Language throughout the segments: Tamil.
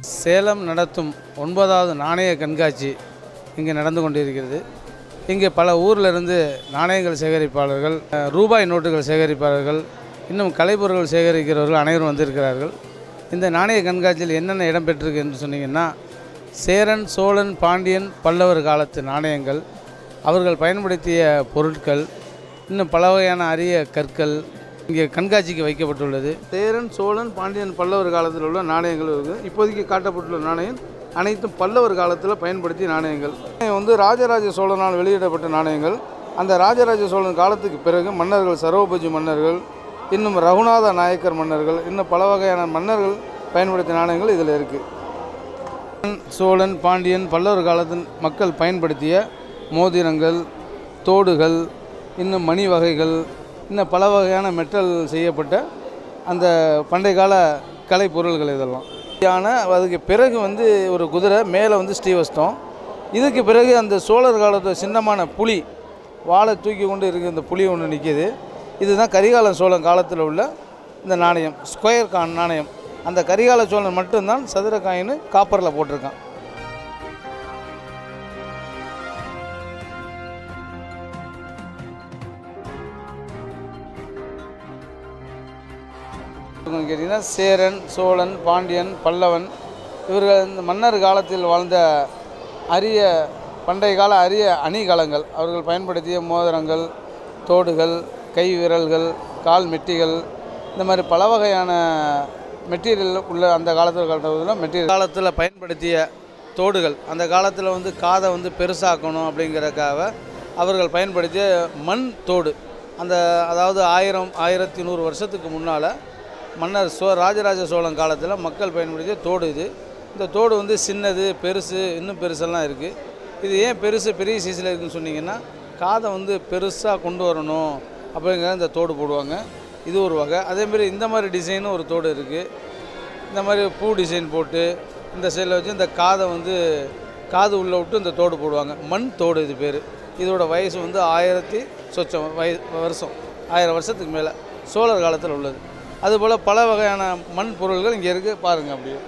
சேலம் நடத்தும் ஒன்பதாவது நாணய கண்காட்சி இங்கே நடந்து கொண்டிருக்கிறது இங்கே பல ஊர்ல இருந்து நாணயங்கள் சேகரிப்பாளர்கள் அஹ், ரூபாய் நோட்டுகள் சேகரிப்பாளர்கள் இன்னும் கலைப்பொருட்கள் சேகரிக்கிறவர்கள் அனைவரும் வந்திருக்கிறார்கள் இந்த நாணய கண்காட்சியில் என்னென்ன இடம்பெற்றிருக்கு என்று சொன்னீங்கன்னா சேரன் சோழன் பாண்டியன் பல்லவர் காலத்து நாணயங்கள் அவர்கள் பயன்படுத்திய பொருட்கள் இன்னும் பல வகையான அரிய கற்கள் இங்கே கண்காட்சிக்கு வைக்கப்பட்டுள்ளது சேரன் சோழன் பாண்டியன் பல்லவர் காலத்தில் உள்ள நாணயங்கள் இருக்குது இப்போதைக்கு காட்டப்பட்டுள்ள நாணயம் அனைத்தும் பல்லவர் காலத்தில் பயன்படுத்திய நாணயங்கள் இது வந்து ராஜராஜ சோழனால் வெளியிடப்பட்ட நாணயங்கள் அந்த ராஜராஜ சோழன் காலத்துக்கு பிறகு மன்னர்கள் சரவபஜி மன்னர்கள் இன்னும் ரகுநாத நாயக்கர் மன்னர்கள் இன்னும் பல வகையான மன்னர்கள் பயன்படுத்திய நாணயங்கள் இதில் இருக்குது சோழன் பாண்டியன் பல்லவர் காலத்தின் மக்கள் பயன்படுத்திய மோதிரங்கள் தோடுகள் இன்னும் மணி வகைகள் இன்னும் பல வகையான மெட்டல் செய்யப்பட்ட அந்த பண்டைய கால கலைப்பொருள்கள் இதெல்லாம் யானை அதுக்கு பிறகு வந்து ஒரு குதிரை மேலே வந்து ஸ்ரீவஸ்தம் இதுக்கு பிறகு அந்த சோழர் காலத்து சின்னமான புலி வாளை தூக்கி கொண்டு இருக்கிற இந்த புலி ஒன்று நிற்கிது இதுதான் கரிகால சோழன் காலத்தில் உள்ள இந்த நாணயம் ஸ்கொயர் கான் நாணயம் அந்த கரிகால சோழன் மட்டும்தான் சதுர காயின்னு காப்பரில் போட்டிருக்கான் இவங்க கேட்டிங்கன்னா சேரன் சோழன் பாண்டியன் பல்லவன் இவர்கள் இந்த மன்னர் காலத்தில் வாழ்ந்த அரிய பண்டைய கால அரிய அணிகலங்கள் அவர்கள் பயன்படுத்திய மோதிரங்கள் தோடுகள் கை விரல்கள் கால் மெட்டிகள் இந்த மாதிரி பல வகையான மெட்டீரியல் உள்ள அந்த காலத்தில் காலத்தில் மெட்டீரியல் காலத்தில் பயன்படுத்திய தோடுகள் அந்த காலத்தில் வந்து காதை வந்து பெருசாக்கணும் அப்படிங்கிறதுக்காக அவர்கள் பயன்படுத்திய மண் தோடு அந்த அதாவது ஆயிரம் ஆயிரத்தி நூறு வருஷத்துக்கு முன்னால் மன்னர் சோ ராஜராஜ சோழன் காலத்தில் மக்கள் பயன்படுத்திய தோடு இது இந்த தோடு வந்து சின்னது பெருசு இன்னும் பெருசெல்லாம் இருக்குது இது ஏன் பெருசு பெரிய சைஸில் இருக்குன்னு சொன்னீங்கன்னா காதை வந்து பெருசாக கொண்டு வரணும் அப்படிங்கிற இந்த தோடு போடுவாங்க இது ஒரு வகை அதேமாரி இந்த மாதிரி டிசைனும் ஒரு தோடு இருக்குது இந்த மாதிரி பூ டிசைன் போட்டு இந்த சைடில் வச்சு இந்த காதை வந்து காது உள்ளே விட்டு இந்த தோடு போடுவாங்க மண் தோடு இது பேர் இதோட வயசு வந்து ஆயிரத்தி சொச்சம் வய வருஷம் ஆயிரம் வருஷத்துக்கு மேலே சோழர் காலத்தில் உள்ளது அதுபோல் பல வகையான மண் பொருள்கள் இங்கே இருக்குது பாருங்கள் அப்படியே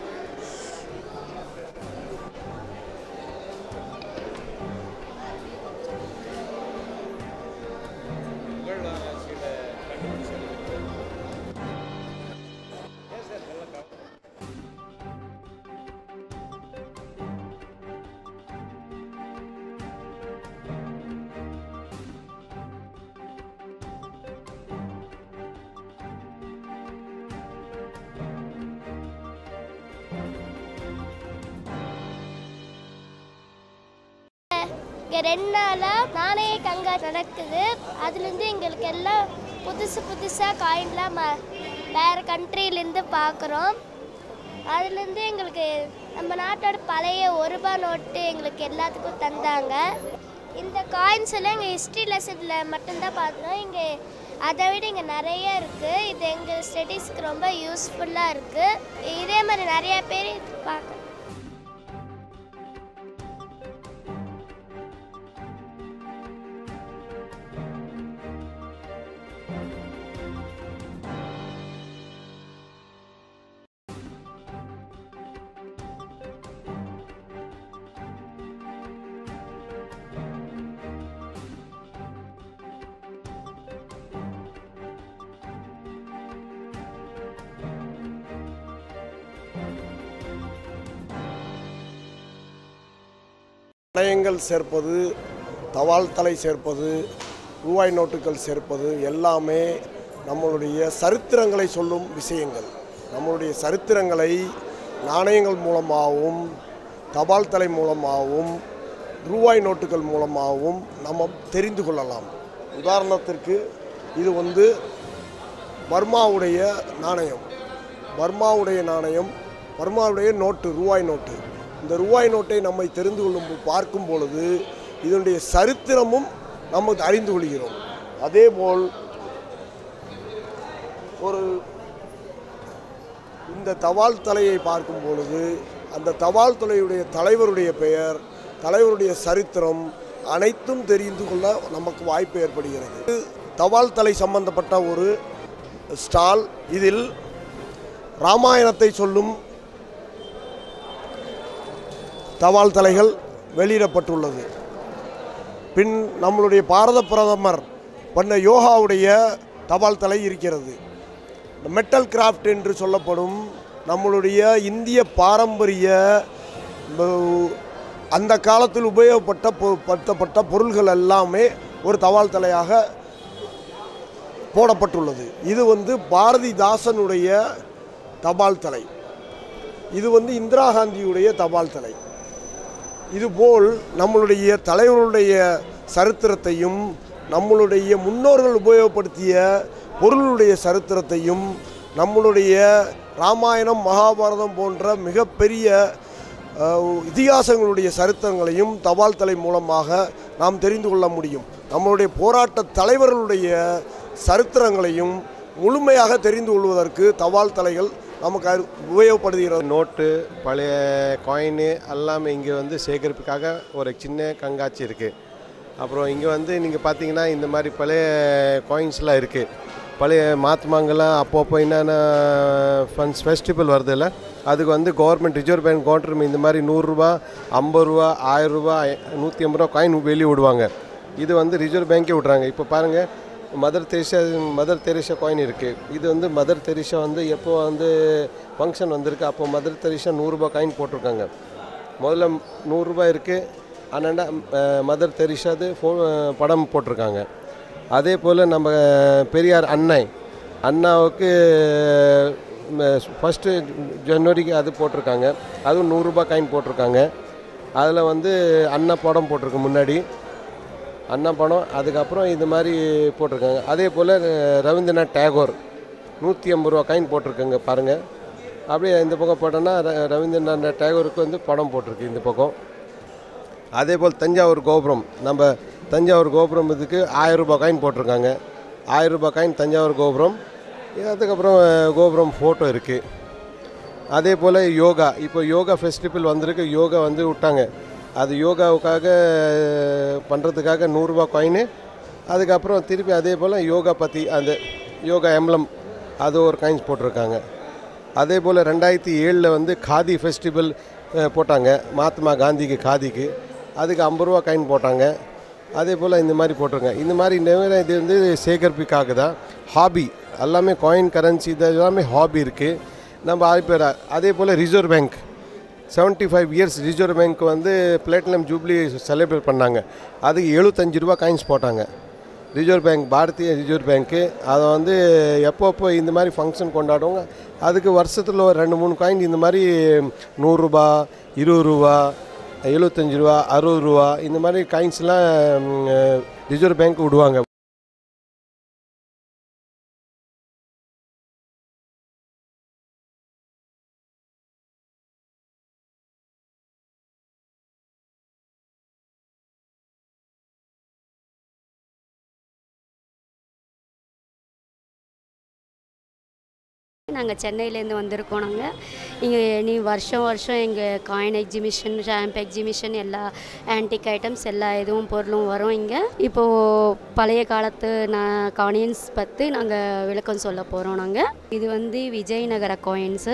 இங்கே ரெண்டு நாளாக நாணய கண்காட்சி நடக்குது அதுலேருந்து எங்களுக்கு எல்லாம் புதுசு புதுசாக காயின்லாம் ம வேறு கண்ட்ரிலேருந்து பார்க்குறோம் அதுலேருந்து எங்களுக்கு நம்ம நாட்டோட பழைய ஒரு ரூபாய் நோட்டு எங்களுக்கு எல்லாத்துக்கும் தந்தாங்க இந்த காயின்ஸ் எல்லாம் எங்கள் ஹிஸ்ட்ரி லெசனில் மட்டும்தான் பார்த்தோம் இங்கே அதை விட இங்கே நிறைய இருக்குது இது எங்கள் ஸ்டடீஸ்க்கு ரொம்ப யூஸ்ஃபுல்லாக இருக்குது இதே மாதிரி நிறையா பேர் பார்க்க நாணயங்கள் சேர்ப்பது தபால் தலை சேர்ப்பது ரூபாய் நோட்டுகள் சேர்ப்பது எல்லாமே நம்மளுடைய சரித்திரங்களை சொல்லும் விஷயங்கள் நம்மளுடைய சரித்திரங்களை நாணயங்கள் மூலமாகவும் தபால் தலை மூலமாகவும் ரூபாய் நோட்டுகள் மூலமாகவும் நம்ம தெரிந்து கொள்ளலாம் உதாரணத்திற்கு இது வந்து பர்மாவுடைய நாணயம் பர்மாவுடைய நாணயம் பர்மாவுடைய நோட்டு ரூபாய் நோட்டு இந்த ரூபாய் நோட்டை நம்மை தெரிந்து கொள்ளும் போ- பார்க்கும் பொழுது இதனுடைய சரித்திரமும் நம்ம அறிந்து கொள்கிறோம் அதேபோல் ஒரு இந்த தபால் தலையை பார்க்கும் பொழுது அந்த தபால் தலையுடைய தலைவருடைய பெயர் தலைவருடைய சரித்திரம் அனைத்தும் தெரிந்து கொள்ள நமக்கு வாய்ப்பு ஏற்படுகிறது இது தபால் தலை சம்பந்தப்பட்ட ஒரு ஸ்டால் இதில் ராமாயணத்தை சொல்லும் தபால் தலைகள் வெளியிடப்பட்டுள்ளது பின் நம்மளுடைய பாரத பிரதமர் பண்ண யோகாவுடைய தபால் தலை இருக்கிறது மெட்டல் கிராஃப்ட் என்று சொல்லப்படும் நம்மளுடைய இந்திய பாரம்பரிய ப- அந்த காலத்தில் உபயோகப்பட்ட பொ- படுத்தப்பட்ட பொருள்கள் எல்லாமே ஒரு தபால் தலையாக போடப்பட்டுள்ளது இது வந்து பாரதிதாசனுடைய தபால் தலை இது வந்து இந்திரா காந்தியுடைய தபால் தலை இதுபோல் நம்மளுடைய தலைவர்களுடைய சரித்திரத்தையும் நம்மளுடைய முன்னோர்கள் உபயோகப்படுத்திய பொருளுடைய சரித்திரத்தையும் நம்மளுடைய ராமாயணம் மகாபாரதம் போன்ற மிகப்பெரிய அஹ், இதிகாசங்களுடைய சரித்திரங்களையும் தபால் தலை மூலமாக நாம் தெரிந்து கொள்ள முடியும் நம்மளுடைய போராட்ட தலைவர்களுடைய சரித்திரங்களையும் முழுமையாக தெரிந்து கொள்வதற்கு தபால் தலைகள் நமக்கு அரு- உபயோகப்படுகிறது நோட்டு பழைய காயின் எல்லாமே இங்கே வந்து சேகரிப்புக்காக ஒரு சின்ன கண்காட்சி இருக்குது அப்புறம் இங்கே வந்து நீங்கள் பார்த்தீங்கன்னா இந்த மாதிரி பழைய காயின்ஸ்லாம் இருக்குது பழைய மாத்மாங்கெல்லாம் அப்பப்போ என்னென்ன ஃபண்ட்ஸ் ஃபெஸ்டிவல் வருதுல்ல அதுக்கு வந்து கவர்மெண்ட் ரிசர்வ் பேங்க் கவுண்டர் இந்த மாதிரி நூறுரூவா ஐம்பது ரூபா ஆயிரம் ரூபா நூற்றி ஐம்பது ரூபா காயின் வெளியே விடுவாங்க இது வந்து ரிசர்வ் பேங்க்கே விட்றாங்க இப்போ பாருங்கள் Mother Teresa Mother Teresa coin இருக்குது இது வந்து மதர் தெரேசா வந்து எப்போ வந்து ஃபங்க்ஷன் வந்திருக்கு அப்போ மதர் தெரேசா நூறுரூபா காயின் போட்டிருக்காங்க முதல்ல நூறுரூபா இருக்குது அண்ணாண்டா மதர் தெரேசாது ஃபோ படம் போட்டிருக்காங்க அதே போல் நம்ம பெரியார் அன்னை அண்ணாவுக்கு ஃபஸ்ட்டு ஜனவரிக்கு அது போட்டிருக்காங்க அதுவும் நூறுரூபா காயின் போட்டிருக்காங்க அதில் வந்து அண்ணா படம் போட்டிருக்கு முன்னாடி அண்ணா படம் அதுக்கப்புறம் இது மாதிரி போட்டிருக்காங்க அதே போல் ரவீந்திரநாத் டேகோர் நூற்றி ஐம்பது ரூபா காயின் போட்டிருக்காங்க பாருங்கள் அப்படியே இந்த பக்கம் போட்டோன்னா ர- ரவீந்திரநாத் டேகோருக்கு வந்து படம் போட்டிருக்கு இந்த பக்கம் அதே போல் தஞ்சாவூர் கோபுரம் நம்ம தஞ்சாவூர் கோபுரம் இதுக்கு ஆயிரம் ரூபாய் காயின் போட்டிருக்காங்க ஆயிரம் ரூபாய் காயின் தஞ்சாவூர் கோபுரம் அதுக்கப்புறம் அஹ், கோபுரம் ஃபோட்டோ இருக்குது அதே போல் யோகா இப்போ யோகா ஃபெஸ்டிவல் வந்திருக்கு யோகா வந்து விட்டாங்க அது யோகாவுக்காக பண்ணுறதுக்காக நூறுரூவா காயின் அதுக்கப்புறம் திருப்பி அதே போல் யோகா பற்றி அந்த யோகா எம்ப்ளம் அது ஒரு காயின்ஸ் போட்டிருக்காங்க அதே போல் ரெண்டாயிரத்தி ஏழில் வந்து காதி ஃபெஸ்டிவல் போட்டாங்க மகாத்மா காந்திக்கு காதிக்கு அதுக்கு ஐம்பது ரூபா காயின் போட்டாங்க அதே போல் இந்த மாதிரி போட்டிருக்காங்க இந்த மாதிரி நிறைய இது வந்து சேகரிப்புக்காக தான் ஹாபி எல்லாமே காயின் கரன்சி இது எல்லாமே ஹாபி இருக்குது நம்ம ஆறு பேர் அதே போல் Reserve Bank 75 five years Reserve Bank வந்து பிளாட்டினம் ஜூப்ளி செலிப்ரேட் பண்ணாங்க அதுக்கு எழுபத்தஞ்சு ரூபா காயின்ஸ் போட்டாங்க ரிசர்வ் பேங்க் பாரதிய ரிசர்வ் பேங்க்கு அதை வந்து எப்பப்போ இந்த மாதிரி ஃபங்க்ஷன் கொண்டாடுவாங்க அதுக்கு வருஷத்தில் ஒரு ரெண்டு மூணு காயின் இந்த மாதிரி நூறுரூபா இருபது ரூபா எழுபத்தஞ்சு ரூபா அறுபது ரூபா இந்த மாதிரி காயின்ஸ்லாம் ரிசர்வ் பேங்க் விடுவாங்க நாங்கள் சென்னையிலேருந்து வந்திருக்கோம் நாங்கள் இங்கே நீ வருஷம் வருஷம் எங்கள் காயின் எக்ஸிபிஷன் ஷாம்ப் எக்ஸிபிஷன் எல்லா ஆன்டிக் ஐட்டம்ஸ் எல்லா இதுவும் பொருளும் வரும் இங்கே இப்போது பழைய காலத்து நான் காயின்ஸ் பற்றி நாங்கள் விளக்கம் சொல்ல போகிறோம் நாங்கள் இது வந்து விஜயநகர காயின்ஸு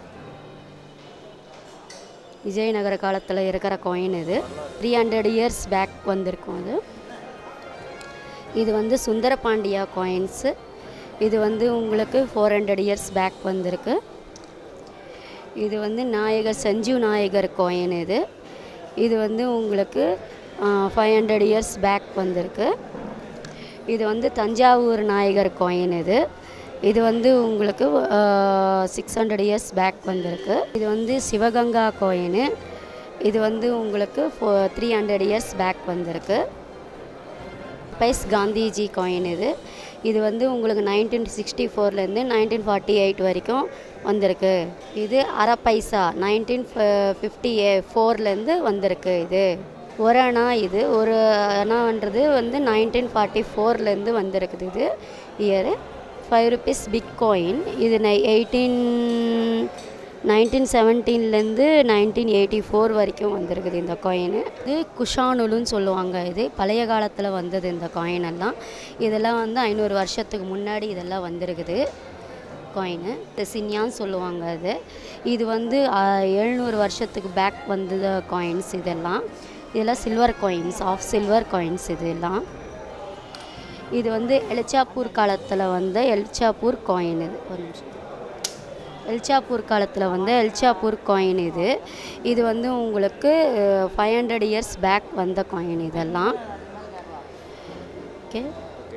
விஜயநகர காலத்தில் இருக்கிற காயின் இது த்ரீ ஹண்ட்ரட் இயர்ஸ் பேக் வந்திருக்கும் அது இது வந்து சுந்தரபாண்டியா காயின்ஸு இது வந்து உங்களுக்கு ஃபோர் ஹண்ட்ரட் இயர்ஸ் பேக் வந்திருக்கு இது வந்து நாயகர் சஞ்சீவ் நாயகர் காயின் இது இது வந்து உங்களுக்கு ஃபைவ் ஹண்ட்ரட் இயர்ஸ் பேக் வந்திருக்கு இது வந்து தஞ்சாவூர் நாயகர் காயின் இது இது வந்து உங்களுக்கு சிக்ஸ் ஹண்ட்ரட் இயர்ஸ் பேக் வந்திருக்கு இது வந்து சிவகங்கா காயின் இது வந்து உங்களுக்கு ஃபோ த்ரீ ஹண்ட்ரட் இயர்ஸ் பேக் வந்திருக்கு பைஸ் காந்திஜி காயின் இது இது வந்து உங்களுக்கு நைன்டீன் சிக்ஸ்டி ஃபோர்லேருந்து நைன்டீன் ஃபார்ட்டி எயிட் வரைக்கும் வந்திருக்கு இது அரை பைசா நைன்டீன் ஃபிஃப்டி ஏ ஃபோர்லேருந்து வந்திருக்கு இது ஒரு அணா இது ஒரு அணான்றது வந்து நைன்டீன் ஃபார்ட்டி ஃபோர்லேருந்து வந்திருக்குது இது year five rupees big coin இது எயிட்டீன் நைன்டீன் செவன்டீன்லேருந்து நைன்டீன் எயிட்டி ஃபோர் வரைக்கும் வந்திருக்குது இந்த காயின் இது குஷானுலுன்னு சொல்லுவாங்க இது பழைய காலத்தில் வந்தது இந்த காயின் எல்லாம் இதெல்லாம் வந்து ஐநூறு வருஷத்துக்கு முன்னாடி இதெல்லாம் வந்திருக்குது காயின் சின்யான்னு சொல்லுவாங்க அது இது வந்து எழுநூறு வருஷத்துக்கு பேக் வந்த காயின்ஸ் இதெல்லாம் இதெல்லாம் silver coins of silver coins இதெல்லாம் இது வந்து எலிச்சாப்பூர் காலத்தில் வந்த எலிச்சாப்பூர் காயின் இது ஒரு நிமிஷம் எல்சாப்பூர் காலத்தில் வந்து எல்சாப்பூர் காயின் இது இது வந்து உங்களுக்கு ஃபைவ் ஹண்ட்ரட் இயர்ஸ் பேக் வந்த காயின் இதெல்லாம் ஓகே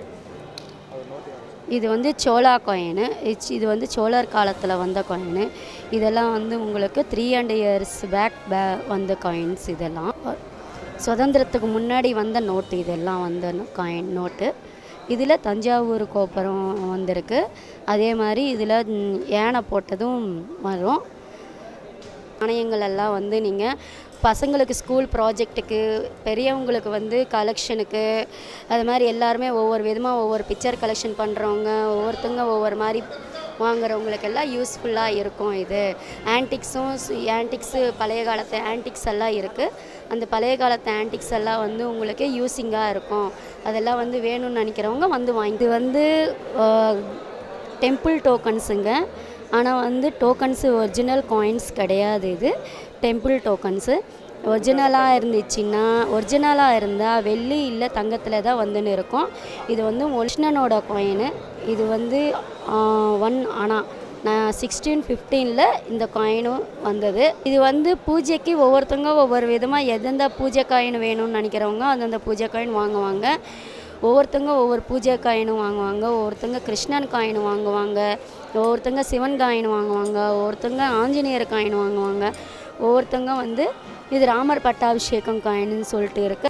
இது வந்து சோளா காயின் இது வந்து சோழர் காலத்தில் வந்த காயின் இதெல்லாம் வந்து உங்களுக்கு த்ரீ ஹண்ட்ரட் இயர்ஸ் பேக் பே வந்த காயின்ஸ் இதெல்லாம் சுதந்திரத்துக்கு முன்னாடி வந்த நோட்டு இதெல்லாம் வந்த காயின் நோட்டு இதில் தஞ்சாவூர் கோபுரம் வந்திருக்கு அதே மாதிரி இதில் ம், யானை போட்டதும் வரும் நாணயங்கள் எல்லாம் வந்து நீங்கள் பசங்களுக்கு ஸ்கூல் ப்ராஜெக்ட்டுக்கு பெரியவங்களுக்கு வந்து கலெக்ஷனுக்கு அது மாதிரி எல்லாருமே ஒவ்வொரு விதமாக ஒவ்வொரு பிக்சர் கலெக்ஷன் பண்ணுறவங்க ஒவ்வொருத்தங்க ஒவ்வொரு மாதிரி வாங்குறவங்களுக்கு எல்லாம் யூஸ்ஃபுல்லாக இருக்கும் இது ஆன்டிக்ஸும் ஆன்டிக்ஸு பழைய காலத்து ஆன்டிக்ஸ் எல்லாம் இருக்குது அந்த பழைய காலத்து ஆன்டிக்ஸ் எல்லாம் வந்து உங்களுக்கு யூஸிங்காக இருக்கும் அதெல்லாம் வந்து வேணும்னு நினைக்கிறவங்க வந்து வாங்கி இது வந்து டெம்பிள் டோக்கன்ஸுங்க ஆனால் வந்து டோக்கன்ஸு ஒரிஜினல் காயின்ஸ் கிடையாது இது டெம்பிள் டோக்கன்ஸு ஒரிஜினலாக இருந்துச்சுன்னா ஒரிஜினலாக இருந்தால் வெள்ளி இல்லை தங்கத்தில் தான் வந்துன்னு இருக்கும் இது வந்து ஒரிஜினனோட காயின் இது வந்து ஒன் ஆனால் நான் சிக்ஸ்டீன் ஃபிஃப்டீனில் இந்த காயினும் வந்தது இது வந்து பூஜைக்கு ஒவ்வொருத்தவங்க ஒவ்வொரு விதமாக எந்தெந்த பூஜை காயின் வேணும்னு நினைக்கிறவங்க அந்தந்த பூஜை காயின் வாங்குவாங்க ஒவ்வொருத்தங்க ஒவ்வொரு பூஜை காயினும் வாங்குவாங்க ஒவ்வொருத்தங்க கிருஷ்ணன் காயின் வாங்குவாங்க ஒவ்வொருத்தங்க சிவன் காயின் வாங்குவாங்க ஒவ்வொருத்தங்க ஆஞ்சநேயர் காயின் வாங்குவாங்க ஒவ்வொருத்தங்க வந்து இது ராமர் பட்டாபிஷேகம் காயின்னு சொல்லிட்டு இருக்கு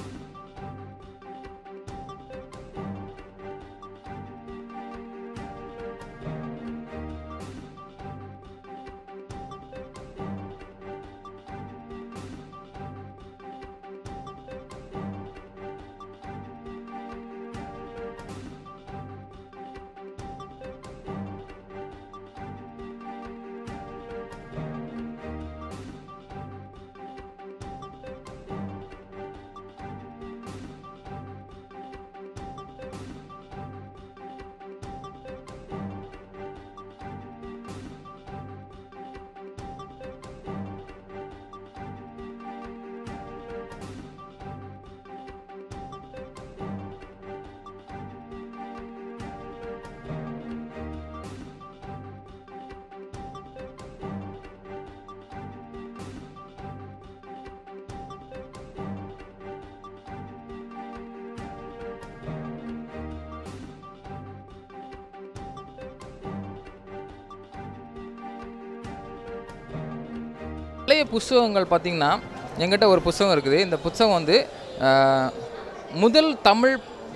பழைய புஸ்தகங்கள் பார்த்திங்கன்னா எங்கிட்ட ஒரு புஸ்தகம் இருக்குது இந்த புஸ்தகம் வந்து ஆஹ், முதல் தமிழ்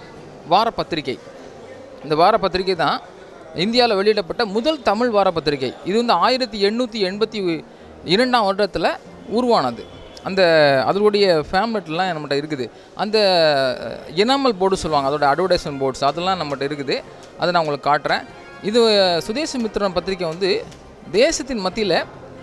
வார பத்திரிகை இந்த வார பத்திரிகை தான் இந்தியாவில் வெளியிடப்பட்ட முதல் தமிழ் வார பத்திரிகை இது வந்து ஆயிரத்தி எண்ணூற்றி எண்பத்தி இரண்டாம் வருடத்தில் உருவானது அந்த அதனுடைய ஃபேம்லெட்லாம் நம்மகிட்ட இருக்குது அந்த எனாமல் போர்டு சொல்லுவாங்க அதோட அட்வர்டைஸ்மெண்ட் போர்ட்ஸ் அதெல்லாம் நம்மகிட்ட இருக்குது அதை நான் உங்களுக்கு காட்டுறேன் இது சுதேசமித்திரன் பத்திரிகை வந்து தேசத்தின் மத்தியில்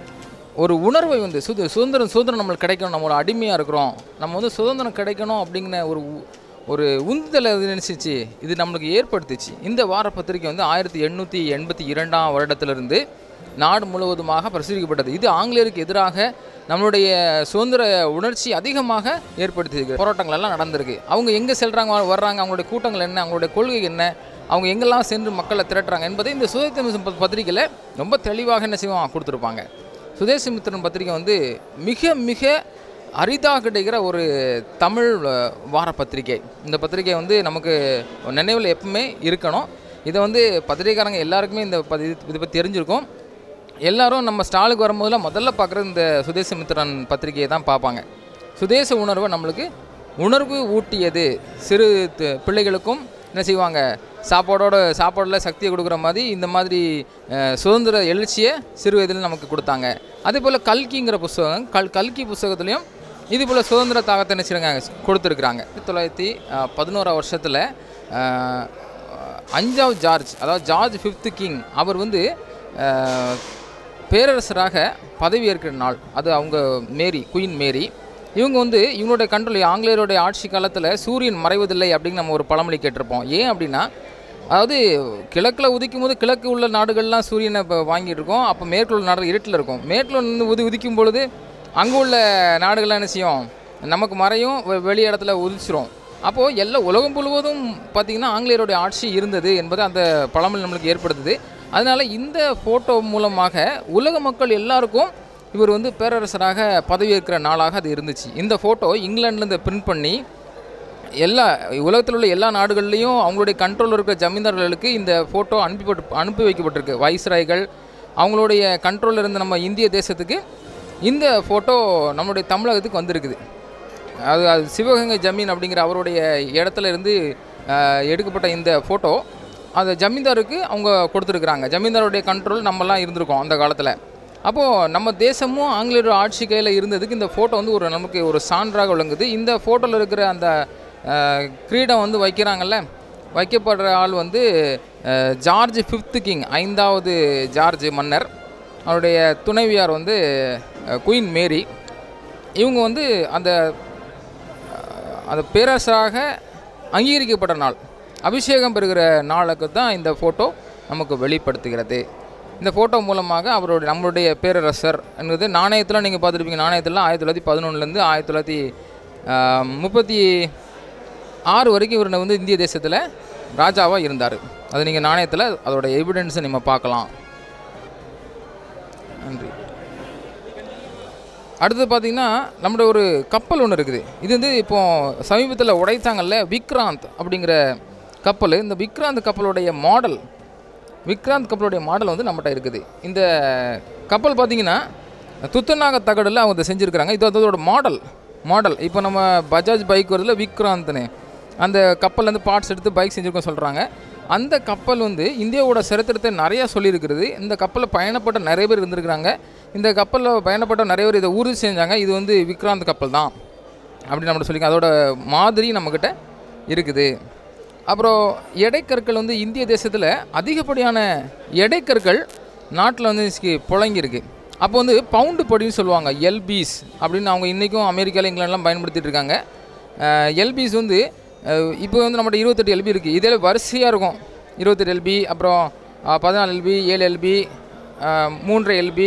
ஒரு உணர்வை வந்து சுத சுதந்திரம் சுதந்திரம் நம்மளுக்கு கிடைக்கணும் நம்ம ஒரு அடிமையாக இருக்கிறோம் நம்ம வந்து சுதந்திரம் கிடைக்கணும் அப்படிங்கிற ஒரு உ- ஒரு உந்துதலை இது நினச்சிச்சு இது நம்மளுக்கு ஏற்படுத்துச்சு இந்த வார பத்திரிகை வந்து ஆயிரத்தி எண்ணூற்றி எண்பத்தி இரண்டாம் வருடத்திலிருந்து நாடு முழுவதுமாக பிரசுரிக்கப்பட்டது இது ஆங்கிலேயருக்கு எதிராக நம்மளுடைய சுதந்திர உணர்ச்சி அதிகமாக ஏற்படுத்தியிருக்கு போராட்டங்கள் எல்லாம் நடந்திருக்கு அவங்க எங்கே செல்கிறாங்க வர்றாங்க அவங்களுடைய கூட்டங்கள் என்ன அவங்களுடைய கொள்கை என்ன அவங்க எங்கெல்லாம் சென்று மக்களை திரட்டுறாங்க என்பதை இந்த சுதந்திர பத்திரிகையில் ரொம்ப தெளிவாக என்ன செய்வோம் கொடுத்துருப்பாங்க சுதேசமித்திரன் பத்திரிகை வந்து மிக மிக அரிதாக கிடைக்கிற ஒரு தமிழ் அஹ், வார பத்திரிகை இந்த பத்திரிகை வந்து நமக்கு நினைவில் எப்பவுமே இருக்கணும் இதை வந்து பத்திரிகைக்காரங்க எல்லாருக்குமே இந்த பதி இதை பற்றி தெரிஞ்சிருக்கும் எல்லாரும் நம்ம ஸ்டாலுக்கு வரும்போதெல்லாம் முதல்ல பார்க்குறது இந்த சுதேசமித்திரன் பத்திரிகையை தான் பார்ப்பாங்க சுதேச உணர்வை நம்மளுக்கு உணர்வு ஊட்டியது சிறு த- பிள்ளைகளுக்கும் என்ன செய்வாங்க சாப்பாடோட சாப்பாடில் சக்தியை கொடுக்குற மாதிரி இந்த மாதிரி அஹ், சுதந்திர எழுச்சியை சிறு வயதில் நமக்கு கொடுத்தாங்க அதே போல் கல்கிங்கிற புஸ்தகம் கல் கல்கி புஸ்தகத்துலேயும் இது போல் சுதந்திர தாகத்தை என்ன செய்றாங்க கொடுத்துருக்குறாங்க ஆயிரத்தி தொள்ளாயிரத்தி பதினோரா வருஷத்தில் அஞ்சாவது ஜார்ஜ் அதாவது ஜார்ஜ் ஃபிஃப்த்து கிங் அவர் வந்து அஹ், பேரரசராக பதவியேற்கிற நாள் அது அவங்க மேரி குயின் மேரி இவங்க வந்து இவங்களுடைய கண்ட்ரோல் ஆங்கிலேயருடைய ஆட்சி காலத்தில் சூரியன் மறைவதில்லை அப்படின்னு நம்ம ஒரு பழமொழி கேட்டிருப்போம் ஏன் அப்படின்னா அதாவது கிழக்கில் உதிக்கும் போது கிழக்கு உள்ள நாடுகள்லாம் சூரியனை இப்போ வாங்கிட்டு இருக்கோம் அப்போ மேற்குள்ள உள்ள நாடுகள் இருட்டில் இருக்கும் மேற்குல இருந்து உதி உதிக்கும் பொழுது அங்கே உள்ள நாடுகள்லாம் என்ன செய்யும் நமக்கு மறையும் வெ- வெளி இடத்துல உதிச்சிரும் அப்போது எல்லா உலகம் முழுவதும் பார்த்திங்கன்னா ஆங்கிலேயருடைய ஆட்சி இருந்தது என்பது அந்த பழமொழி நம்மளுக்கு ஏற்படுத்துது அதனால் இந்த ஃபோட்டோ மூலமாக உலக மக்கள் எல்லாருக்கும் இவர் வந்து பேரரசராக பதவியேற்கிற நாளாக அது இருந்துச்சு இந்த ஃபோட்டோ இங்கிலாந்துலேருந்து பிரிண்ட் பண்ணி எல்லா உலகத்தில் உள்ள எல்லா நாடுகள்லேயும் அவங்களுடைய கண்ட்ரோலில் இருக்கிற ஜமீன்தார்களுக்கு இந்த ஃபோட்டோ அனுப்பி அனுப்பி வைக்கப்பட்டிருக்கு வைஸ்ராய்கள் அவங்களுடைய கண்ட்ரோலில் இருந்த நம்ம இந்திய தேசத்துக்கு இந்த ஃபோட்டோ நம்மளுடைய தமிழகத்துக்கு வந்திருக்குது அது அது சிவகங்கை ஜமீன் அப்படிங்கிற அவருடைய இடத்துல இருந்து ஆஹ், எடுக்கப்பட்ட இந்த ஃபோட்டோ அந்த ஜமீன்தாருக்கு அவங்க கொடுத்துருக்குறாங்க ஜமீன்தாருடைய கண்ட்ரோல் நம்மலாம் இருந்திருக்கோம் அந்த காலத்தில் அப்போது நம்ம தேசமும் ஆங்கிலேயர் ஆட்சி கையில் இருந்ததுக்கு இந்த ஃபோட்டோ வந்து ஒரு நமக்கு ஒரு சான்றாக விளங்குது இந்த ஃபோட்டோவில் இருக்கிற அந்த ஆஹ், கிரீடம் வந்து வைக்கிறாங்கல்ல வைக்கப்படுற ஆள் வந்து ஆஹ், ஜார்ஜ் ஃபிஃப்த்து கிங் ஐந்தாவது ஜார்ஜ் மன்னர் அவருடைய துணைவியார் வந்து ஆஹ், குயின் மேரி இவங்க வந்து அந்த அந்த பேரரசராக அங்கீகரிக்கப்பட்ட நாள் அபிஷேகம் பெறுகிற நாளுக்கு தான் இந்த ஃபோட்டோ நமக்கு வெளிப்படுத்துகிறது இந்த ஃபோட்டோ மூலமாக அவருடைய நம்மளுடைய பேரரசர் என்பது நாணயத்தில் நீங்கள் பார்த்துருப்பீங்க நாணயத்தில் ஆயிரத்தி தொள்ளாயிரத்தி பதினொன்றுலேருந்து ஆயிரத்தி தொள்ளாயிரத்தி ஆஹ், முப்பத்தி ஆறு வரைக்கும் இவர் வந்து இந்திய தேசத்தில் ராஜாவாக இருந்தார் அது நீங்கள் நாணயத்தில் அதோட எவிடன்ஸை நம்ம பார்க்கலாம் நன்றி அடுத்து பார்த்தீங்கன்னா நம்மளோட ஒரு கப்பல் ஒன்று இருக்குது இது வந்து இப்போ சமீபத்தில் உடைத்தாங்கல்ல விக்ராந்த் அப்படிங்கிற கப்பல் இந்த விக்ராந்த் கப்பலுடைய மாடல் விக்ராந்த் கப்பலுடைய மாடல் வந்து நம்மகிட்ட இருக்குது இந்த கப்பல் பார்த்தீங்கன்னா துத்தநாக தகடில் அவங்க இதை செஞ்சுருக்கிறாங்க இது அதோட மாடல் மாடல் இப்போ நம்ம பஜாஜ் பைக் வருதுல விக்ராந்த்னு அந்த கப்பல்லேருந்து பார்ட்ஸ் எடுத்து பைக் செஞ்சுருக்கோம் சொல்கிறாங்க அந்த கப்பல் வந்து இந்தியாவோட சரித்திரத்தை நிறையா சொல்லியிருக்கிறது இந்த கப்பலில் பயணப்பட்ட நிறைய பேர் இருந்திருக்கிறாங்க இந்த கப்பலில் பயணப்பட்ட நிறைய பேர் இதை உறுதி செஞ்சாங்க இது வந்து விக்ராந்த் கப்பல் தான் அப்படின்னு நம்ம சொல்லிக்க அதோட மாதிரி நம்மக்கிட்ட இருக்குது அப்புறம் எடைக்கற்கள் வந்து இந்திய தேசத்தில் அதிகப்படியான எடைக்கற்கள் நாட்டில் வந்து சி- புழங்கியிருக்கு அப்போ வந்து பவுண்டு படின்னு சொல்லுவாங்க எல்பிஸ் அப்படின்னு அவங்க இன்றைக்கும் அமெரிக்காவில் இங்கிலாந்துலாம் பயன்படுத்திட்டு இருக்காங்க எல்பிஸ் வந்து அஹ், இப்போ வந்து நம்மகிட்ட இருபத்தெட்டு எல்பி இருக்குது இதில் வரிசையாக இருக்கும் இருபத்தெட்டு எல்பி அப்புறம் அஹ், பதினாலு எல்பி ஏழு எல்பி மூன்றரை எல்பி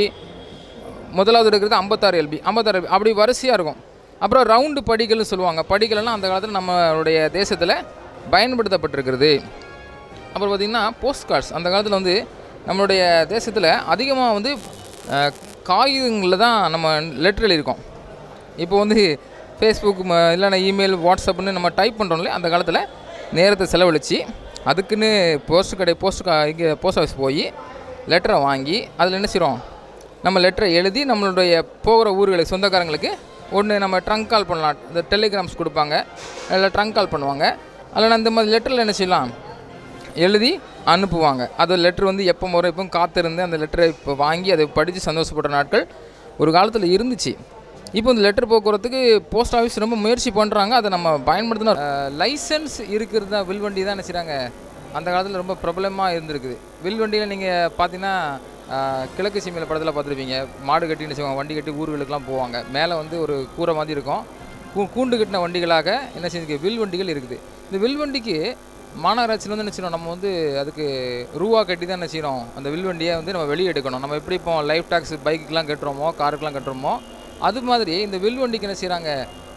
முதலாவது இருக்கிறது ஐம்பத்தாறு எல்பி ஐம்பத்தாறு எல்பி அப்படி வரிசையாக இருக்கும் அப்புறம் ரவுண்டு படிகள்னு சொல்லுவாங்க படிகள்லாம் அந்த காலத்தில் நம்மளுடைய தேசத்தில் பயன்படுத்தப்பட்டிருக்கிறது அப்புறம் பார்த்திங்கன்னா போஸ்ட் கார்ட்ஸ் அந்த காலத்தில் வந்து நம்மளுடைய தேசத்தில் அதிகமாக வந்து அஹ், காகிதங்களில் தான் நம்ம லெட்டர் எழுதியிருக்கோம் இப்போ வந்து ஃபேஸ்புக் ம இல்லைன்னா இமெயில் வாட்ஸ்அப்னு நம்ம டைப் பண்ணுறோம்ல அந்த காலத்தில் நேரத்தை செலவழித்து அதுக்குன்னு போஸ்ட் கடை போஸ்ட் கா இங்கே போஸ்ட் ஆஃபீஸ் போய் லெட்டரை வாங்கி அதில் என்ன செய்கிறோம் நம்ம லெட்டரை எழுதி நம்மளுடைய போகிற ஊர்களுக்கு சொந்தக்காரங்களுக்கு ஒன்று நம்ம ட்ரங்க் கால் பண்ணலாம் இந்த டெலிகிராம்ஸ் கொடுப்பாங்க இல்லை ட்ரங்க் கால் பண்ணுவாங்க அதில் அந்த மாதிரி லெட்டரில் என்ன செய்யலாம் எழுதி அனுப்புவாங்க அது லெட்ரு வந்து எப்போ முறை எப்போ காத்திருந்து அந்த லெட்டரை இப்போ வாங்கி அதை படித்து சந்தோஷப்பட்ட நாட்கள் ஒரு காலத்தில் இருந்துச்சு இப்போ இந்த லெட்டர் போக்குவரத்துக்கு போஸ்ட் ஆஃபீஸ் ரொம்ப முயற்சி பண்ணுறாங்க அதை நம்ம பயன்படுத்தினா லைசன்ஸ் இருக்கிறது தான் வில்வண்டி தான் என்ன செய்கிறாங்க அந்த காலத்தில் ரொம்ப பிரபலமாக இருந்திருக்குது வில்வண்டியில் நீங்கள் பார்த்தீங்கன்னா அஹ், கிழக்கு சீமையில் படத்தில் பார்த்துருப்பீங்க மாடு கட்டி என்ன செய்வாங்க வண்டி கட்டி ஊர்களுக்கெல்லாம் போவாங்க மேலே வந்து ஒரு கூரை மாதிரி இருக்கும் கூ- கூண்டு கட்டின வண்டிகளாக என்ன செஞ்சுருக்கு வில் வண்டிகள் இருக்குது இந்த வில் வண்டிக்கு மாநகராட்சியில் வந்து என்ன செய்யணும் நம்ம வந்து அதுக்கு ரூபா கட்டி தான் என்ன செய்யணும் அந்த வில் வண்டியை வந்து நம்ம வெளியே எடுக்கணும் நம்ம எப்படி இப்போ லைஃப் டாக்ஸ் பைக்குக்கெலாம் கட்டுறோமோ காருக்கெலாம் கட்டுறோமோ அது மாதிரி இந்த வில் வண்டிக்கு என்ன செய்கிறாங்க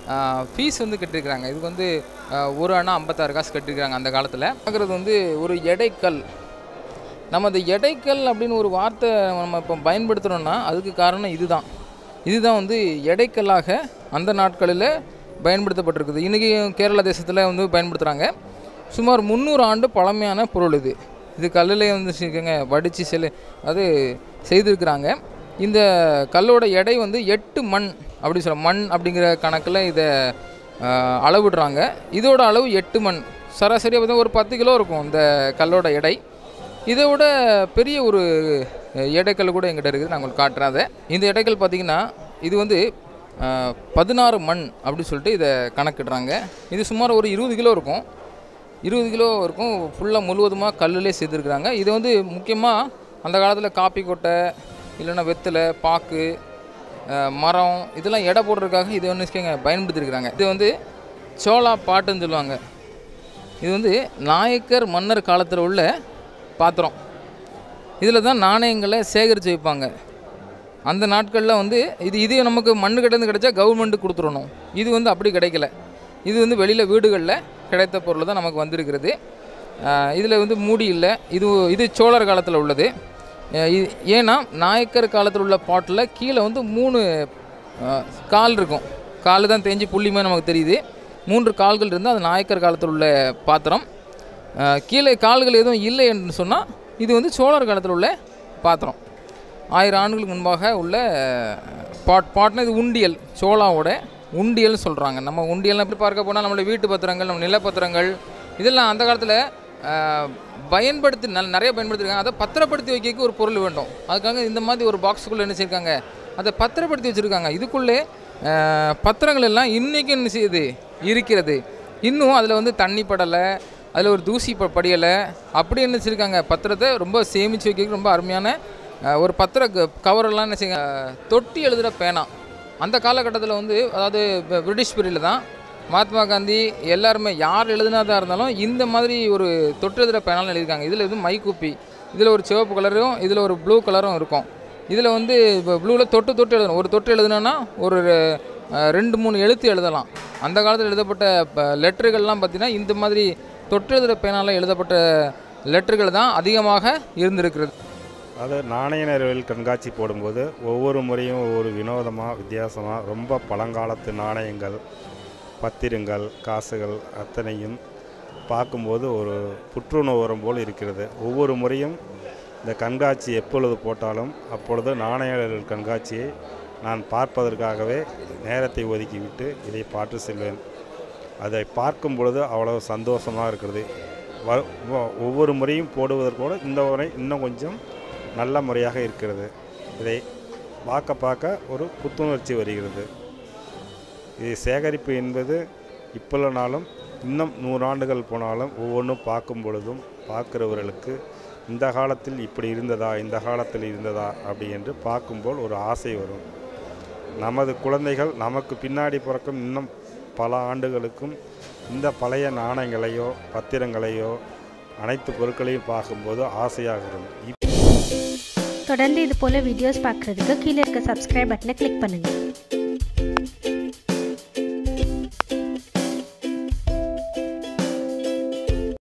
ஃபீஸ் வந்து கட்டியிருக்கிறாங்க இதுக்கு வந்து ஆஹ், ஒரு அண்ணா ஐம்பத்தாறு காசு கட்டியிருக்கிறாங்க அந்த காலத்தில் பார்க்குறது வந்து ஒரு எடைக்கல் நம்ம அந்த எடைக்கல் அப்படின்னு ஒரு வார்த்தை நம்ம இப்போ பயன்படுத்துகிறோன்னா அதுக்கு காரணம் இதுதான் இதுதான் வந்து எடைக்கல்லாக அந்த நாட்களில் பயன்படுத்தப்பட்டிருக்குது இன்றைக்கி கேரள தேசத்தில் வந்து பயன்படுத்துகிறாங்க சுமார் முந்நூறு ஆண்டு பழமையான பொருள் இது இது கல்லில் வந்து வச்சுக்கோங்க வடித்து செல்லு அது செய்திருக்கிறாங்க இந்த கல்லோட எடை வந்து எட்டு மண் அப்படி சொல்ல மண் அப்படிங்கிற கணக்கில் இதை ஆஹ், அளவிடுறாங்க இதோட அளவு எட்டு மண் சராசரியாக பார்த்தா ஒரு பத்து கிலோ இருக்கும் இந்த கல்லோட எடை இதை விட பெரிய ஒரு அஹ், எடைக்கல் கூட எங்கிட்ட இருக்குது நான் உங்களுக்கு காட்டுறேன் அதை இந்த எடைக்கல் பார்த்திங்கன்னா இது வந்து அஹ், பதினாறு மண் அப்படின்னு சொல்லிட்டு இதை கணக்கிடுறாங்க இது சுமார் ஒரு இருபது கிலோ இருக்கும் இருபது கிலோ இருக்கும் ஃபுல்லாக முழுவதுமாக கல்லுலே செய்திருக்கிறாங்க இது வந்து முக்கியமாக அந்த காலத்தில் காப்பி கொட்டை இல்லைன்னா வெத்தலை பாக்கு அஹ், மரம் இதெல்லாம் எடை போடுறதுக்காக இதை ஒன்று வச்சுக்கோங்க பயன்படுத்தியிருக்கிறாங்க இது வந்து சோளா பாட்டுன்னு சொல்லுவாங்க இது வந்து நாயக்கர் மன்னர் காலத்தில் உள்ள பாத்திரம் இதில் தான் நாணயங்களை சேகரித்து வைப்பாங்க அந்த நாட்களில் வந்து இது இது நமக்கு மண்ணு கிட்டேருந்து கிடைச்சா கவர்மெண்ட்டு கொடுத்துடணும் இது வந்து அப்படி கிடைக்கல இது வந்து வெளியில் வீடுகளில் கிடைத்த பொருள் தான் நமக்கு வந்திருக்கிறது இதில் வந்து மூடி இல்லை இது இது சோழர் காலத்தில் உள்ளது அஹ் இது ஏன்னா நாயக்கர் காலத்தில் உள்ள பாட்டில் கீழே வந்து மூணு அஹ், கால் இருக்கும் கால் தான் தேஞ்சு புள்ளிமே நமக்கு தெரியுது மூன்று கால்கள் இருந்தால் அது நாயக்கர் காலத்தில் உள்ள பாத்திரம் அஹ், கீழே கால்கள் எதுவும் இல்லை என்று சொன்னால் இது வந்து சோழர் காலத்தில் உள்ள பாத்திரம் ஆயிரம் ஆண்டுகளுக்கு முன்பாக உள்ள பாட் பாட்னா இது உண்டியல் சோளாவோட உண்டியல்னு சொல்கிறாங்க நம்ம உண்டியல்னு எப்படி பார்க்க போனால் நம்மளோட வீட்டு பத்திரங்கள் நம்ம நிலப்பத்திரங்கள் இதெல்லாம் அந்த காலத்தில் பயன்படுத்தி நல் நிறைய பயன்படுத்திருக்காங்க அதை பத்திரப்படுத்தி வைக்க ஒரு பொருள் வேண்டும் அதுக்காக இந்த மாதிரி ஒரு பாக்ஸுக்குள்ளே என்ன செய்யிருக்காங்க அதை பத்திரப்படுத்தி வச்சுருக்காங்க இதுக்குள்ளே அஹ், பத்திரங்கள் எல்லாம் இன்றைக்கும் என்ன செய்யுது இருக்கிறது இன்னும் அதில் வந்து தண்ணி படலை அதில் ஒரு தூசி ப படியலை அப்படி என்ன வச்சுருக்காங்க பத்திரத்தை ரொம்ப சேமித்து வைக்க ரொம்ப அருமையான அஹ், ஒரு பத்திர க- கவரெல்லாம் என்ன செய்யுங்க அஹ், தொட்டி எழுதுகிற பேனா அந்த காலகட்டத்தில் வந்து அதாவது ப- பிரிட்டிஷ் பீரியடில் தான் மகாத்மா காந்தி எல்லாருமே யார் எழுதுனதாக இருந்தாலும் இந்த மாதிரி ஒரு தொட்டு எழுதுகிற பேனாலும் எழுதியிருக்காங்க இதில் வந்து மைக்கூப்பி இதில் ஒரு சிவப்பு கலரும் இதில் ஒரு ப்ளூ கலரும் இருக்கும் இதில் வந்து இப்போ ப்ளூவில் தொட்டு தொட்டு எழுதணும் ஒரு தொட்டு எழுதுனோன்னா ஒரு அஹ், ரெண்டு மூணு எழுத்து எழுதலாம் அந்த காலத்தில் எழுதப்பட்ட ப- லெட்டர்கள்லாம் பார்த்திங்கன்னா இந்த மாதிரி தொட்டு எழுதுகிற பேனால் எழுதப்பட்ட லெட்டர்கள் தான் அதிகமாக இருந்திருக்கிறது அது நாணய நிறுவல் கண்காட்சி போடும்போது ஒவ்வொரு முறையும் ஒவ்வொரு வினோதமாக வித்தியாசமாக ரொம்ப பழங்காலத்து நாணயங்கள் பத்திரங்கள் காசுகள் அத்தனையும் பார்க்கும்போது ஒரு புற்றுணர்வு வரும் போல் இருக்கிறது ஒவ்வொரு முறையும் இந்த கண்காட்சி எப்பொழுது போட்டாலும் அப்பொழுது நாணயர்கள் கண்காட்சியை நான் பார்ப்பதற்காகவே நேரத்தை ஒதுக்கிவிட்டு இதை பார்த்து செல்வேன் அதை பார்க்கும் பொழுது அவ்வளவு சந்தோஷமாக இருக்கிறது வ- வ- ஒவ்வொரு முறையும் போடுவதற்கூட இந்த முறை இன்னும் கொஞ்சம் நல்ல முறையாக இருக்கிறது இதை பார்க்க பார்க்க ஒரு புத்துணர்ச்சி வருகிறது இது சேகரிப்பு என்பது இப்போலனாலும் இன்னும் நூறாண்டுகள் போனாலும் ஒவ்வொன்றும் பார்க்கும் பொழுதும் பார்க்கிறவர்களுக்கு இந்த காலத்தில் இப்படி இருந்ததா இந்த காலத்தில் இருந்ததா அப்படி என்று பார்க்கும்போது ஒரு ஆசை வரும் நமது குழந்தைகள் நமக்கு பின்னாடி பிறக்கும் இன்னும் பல ஆண்டுகளுக்கும் இந்த பழைய நாணயங்களையோ பத்திரங்களையோ அனைத்து பொருட்களையும் பார்க்கும்போது ஆசையாகிறது தொடர்ந்து இது போல வீடியோஸ் பார்க்குறதுக்கு கீழே இருக்க சப்ஸ்கிரைப் பட்டனை கிளிக் பண்ணுங்கள்